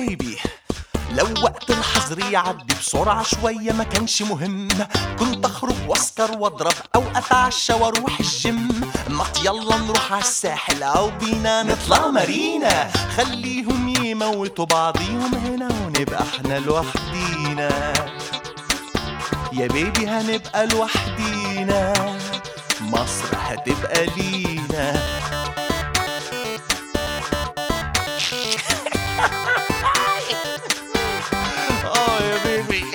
بيبي لو وقت الحظر يعدي بسرعة شوية ما كانش مهم كنت اخرج واسكر واضرب او اتعشى واروح الجيم ما يلا نروح على الساحل او بينا نطلع مارينا خليهم يموتوا بعضيهم هنا ونبقى احنا لوحدينا يا بيبي هنبقى لوحدينا مصر هتبقى لينا اه يا بيبي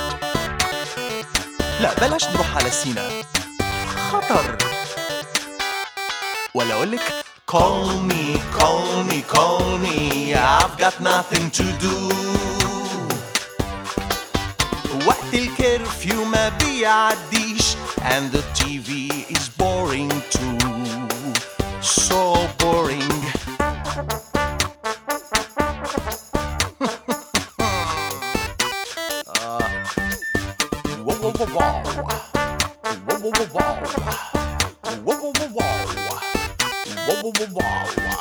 لا بلاش نروح على سينا خطر ولا اقولك Call me, call me, call me I've got nothing to do وقت الكرفيو ما بيعديش And the TV is boring too So boring Wow, wow, wow, wow. Wow, wow, wow, wow. Wow, wow, wow, wow. Wow, wow, wow, wow.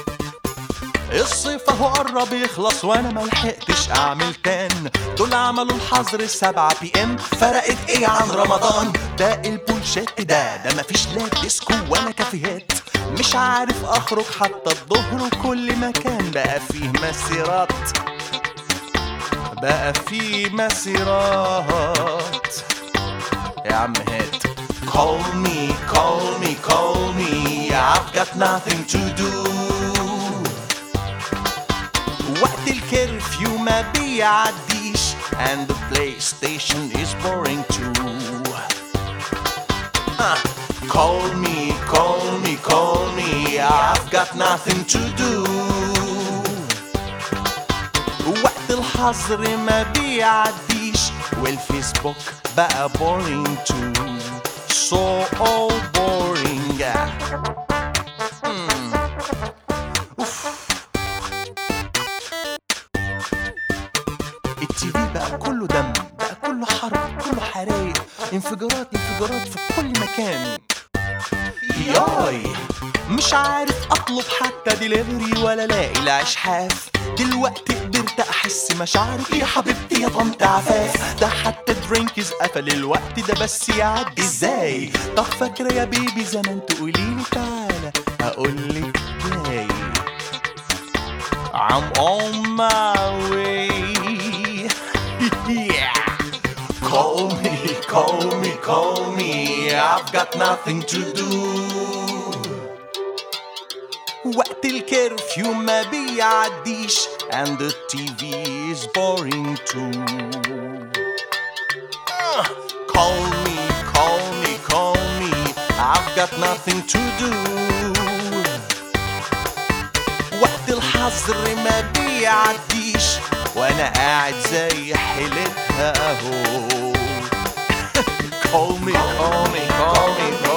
الصيف اهو قرب يخلص وانا ملحقتش اعمل تان دول عملوا الحظر سبعة بي ام فرقت ايه عن رمضان ده البولشات ده ده مفيش لا ديسكو ولا كافيهات مش عارف اخرج حتى الظهر وكل مكان بقى فيه مسيرات بقى في مسيرات يا عم هات Call me, call me, call me I've got nothing to do وقت الكرفيو ما بيعديش And the PlayStation is boring too uh, Call me, call me, call me I've got nothing to do وقت الحظر ما بيعديش والفيسبوك بقى boring too So all boring Hmm. أوف. التي في بقى كله دم بقى كله حرب كله حرايق انفجارات انفجارات في كل مكان ياي مش عارف اطلب حتى ديليفري ولا الاقي العيش حاف دلوقتي قدرت احس مشاعري يا حبيبتي يا طنط عفاف ده حتى درينكز قفل الوقت ده بس يعدي ازاي طب فاكره يا بيبي زمان تقوليلي تعالى اقولك جاي I'm on my way yeah Call me, call me, call me I've got nothing to do وقت الكرفيو ما بيعديش And the TV is boring too Ah, Call me, call me, call me I've got nothing to do وقت الحظر ما بيعديش وانا قاعد زي حيلتها اهو call me call me call me call